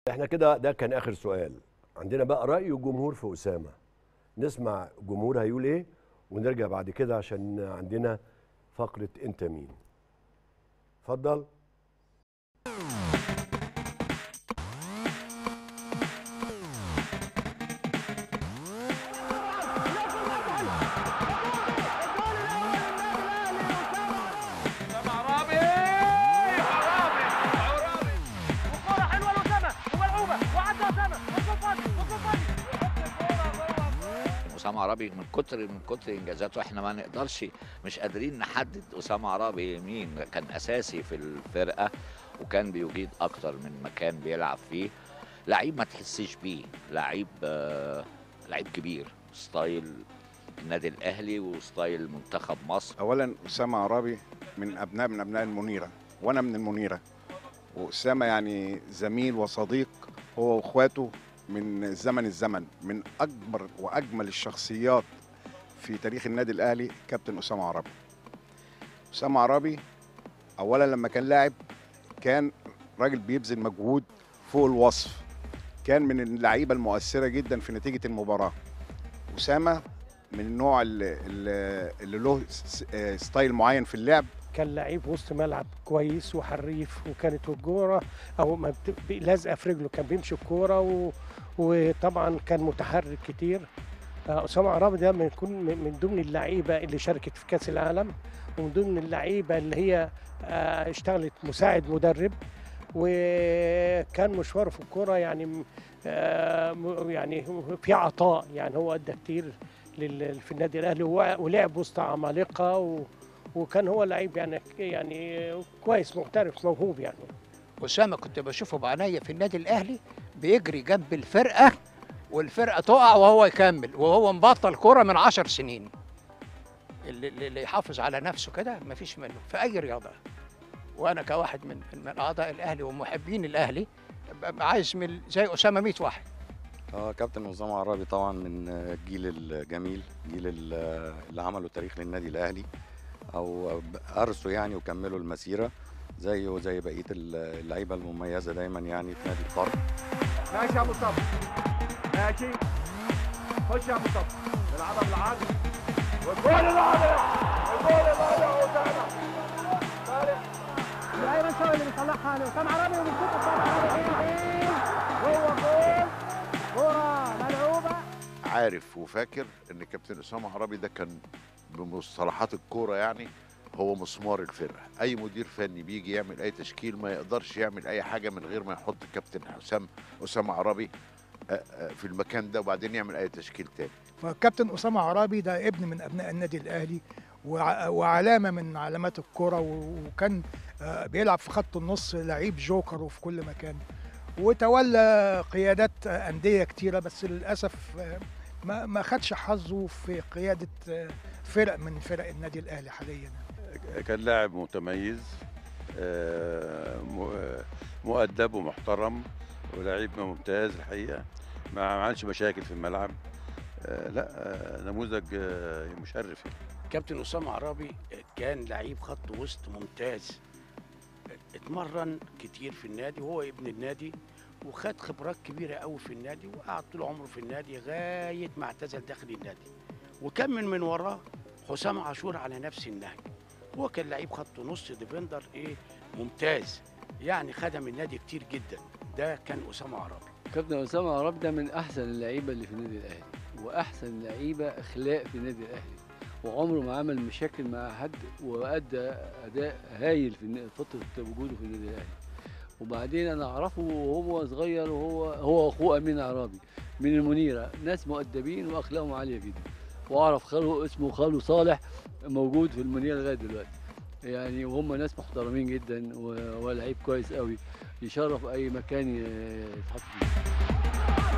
احنا كده ده كان اخر سؤال عندنا بقى راي الجمهور في اسامه نسمع الجمهور هيقول ايه ونرجع بعد كده عشان عندنا فقره انت مين اتفضل عرابي عرابي عرابي وكرة حلوة لأسامة وملعوبة وعدى أسامة وجول فاضي وجول فاضي اسامه عرابي من كتر من كتر انجازاته احنا ما نقدرش مش قادرين نحدد اسامه عرابي مين كان اساسي في الفرقه وكان بيجيد اكتر من مكان بيلعب فيه لعيب ما تحسش بيه لعيب آه لعيب كبير ستايل النادي الاهلي وستايل منتخب مصر اولا اسامه عرابي من ابناء من ابناء المنيره وانا من المنيره واسامه يعني زميل وصديق هو واخواته من زمن الزمن من اكبر واجمل الشخصيات في تاريخ النادي الاهلي كابتن اسامه عرابي اسامه عرابي اولا لما كان لاعب كان راجل بيبذل مجهود فوق الوصف كان من اللعيبه المؤثره جدا في نتيجه المباراه اسامه من النوع اللي, اللي له س- آه، ستايل معين في اللعب كان لعيب وسط ملعب كويس وحريف وكانت الكوره او ما بت- ب- لازقه في رجله كان بيمشي الكوره و... وطبعا كان متحرك كتير آه، اسامه عرابي ده من يكون من من ضمن اللعيبه اللي شاركت في كاس العالم ومن ضمن اللعيبه اللي هي آه، اشتغلت مساعد مدرب وكان مشواره في الكوره يعني م- آه، م- يعني في عطاء يعني هو ادى كتير لل- في النادي الاهلي وع- ولعب وسط عمالقه و... وكان هو لعيب يعني يعني كويس محترف موهوب يعني أسامة كنت بشوفه بعينيا في النادي الأهلي بيجري جنب الفرقة والفرقة تقع وهو يكمل وهو مبطل كرة من عشر سنين اللي, اللي يحافظ على نفسه كده مفيش منه في أي رياضة وأنا كواحد من من أعضاء الأهلي ومحبين الأهلي ببقى عايز من زي أسامة 100 واحد اه كابتن اسامه عرابي طبعا من الجيل الجميل جيل ال- اللي عملوا تاريخ للنادي الاهلي او ارسوا يعني وكملوا المسيره زيه وزي بقيه اللعيبه المميزه دايما يعني في نادي القرن ماشي يا مصطفى ماشي خش يا مصطفى نلعبها بالعرض والجول الرابع الجول الرابع اسامه ايمن شوقي اللي بيصلحها لأسامة عرابي وبيشوط أسامة عرابي جوه جول كرة ملعوبة عارف وفاكر ان كابتن اسامه عرابي ده كان بمصطلحات الكوره يعني هو مسمار الفرقه اي مدير فني بيجي يعمل اي تشكيل ما يقدرش يعمل اي حاجه من غير ما يحط كابتن حسام اسامه عرابي آه، آه، في المكان ده وبعدين يعمل اي تشكيل تاني فكابتن أسامة عرابي ده ابن من أبناء النادي الأهلي وع- وعلامة من علامات الكرة و- وكان آه، بيلعب في خط النص لعيب جوكر وفي كل مكان وتولى قيادات آه، أندية كتيرة بس للأسف آه، ما ما خدش حظه في قيادة آه، فرق من فرق النادي الأهلي حاليا كان لاعب متميز آه، م- آه، مؤدب ومحترم ولعيب ممتاز الحقيقه ما عملش مشاكل في الملعب آه، لا آه، نموذج آه، مشرف يعني. كابتن اسامه عرابي كان لعيب خط وسط ممتاز اتمرن كتير في النادي وهو ابن النادي وخد خبرات كبيره قوي في النادي وقعد طول عمره في النادي لغايه ما اعتزل داخل النادي وكمل من وراه حسام عاشور على نفس النهج هو كان لعيب خط نص ديفندر ايه ممتاز يعني خدم النادي كتير جدا ده كان اسامه عرابي كابتن اسامه عرابي ده من احسن اللعيبه اللي في النادي الاهلي واحسن لعيبه اخلاق في النادي الاهلي وعمره ما عمل مشاكل مع حد وادى اداء هايل في الن- فتره وجوده في النادي الاهلي وبعدين انا اعرفه وهو صغير وهو هو اخوه امين عرابي من المنيره ناس مؤدبين واخلاقهم عاليه جدا واعرف خاله اسمه خاله صالح موجود في المنيره لغايه دلوقتي يعني وهم ناس محترمين جدا و- ولعيب كويس قوي يشرف اي مكان ي- يتحط فيه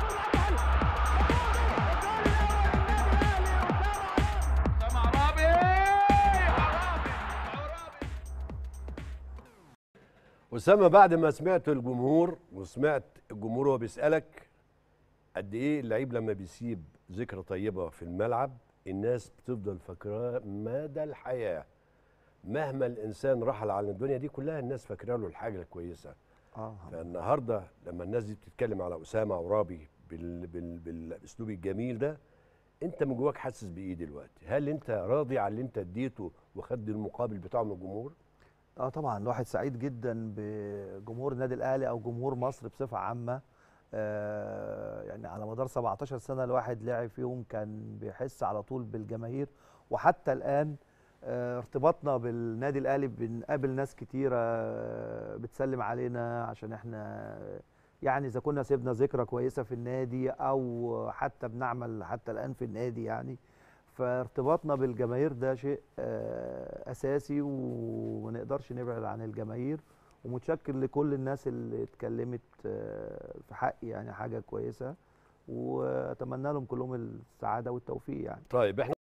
أسامة بعد ما سمعت الجمهور وسمعت الجمهور وهو بيسألك قد إيه اللعيب لما بيسيب ذكرى طيبة في الملعب الناس بتفضل فاكراه مدى الحياة مهما الإنسان رحل على الدنيا دي كلها الناس فاكرة له الحاجة الكويسة اه فالنهارده لما الناس دي بتتكلم على اسامه عرابي بال... بال... بالاسلوب الجميل ده انت من جواك حاسس بايه دلوقتي هل انت راضي على اللي انت اديته وخد المقابل بتاعه من الجمهور اه طبعا الواحد سعيد جدا بجمهور النادي الاهلي او جمهور مصر بصفه عامه آه يعني على مدار 17 سنه الواحد لعب فيهم كان بيحس على طول بالجماهير وحتى الان آه ارتباطنا بالنادي الاهلي بنقابل ناس كتيره آه، بتسلم علينا عشان احنا يعني اذا كنا سيبنا ذكرى كويسه في النادي او حتى بنعمل حتى الان في النادي يعني فارتباطنا بالجماهير ده شيء آه، اساسي وما نقدرش نبعد عن الجماهير ومتشكر لكل الناس اللي اتكلمت آه، في حقي يعني حاجه كويسه واتمنى لهم كلهم السعاده والتوفيق يعني طيب احنا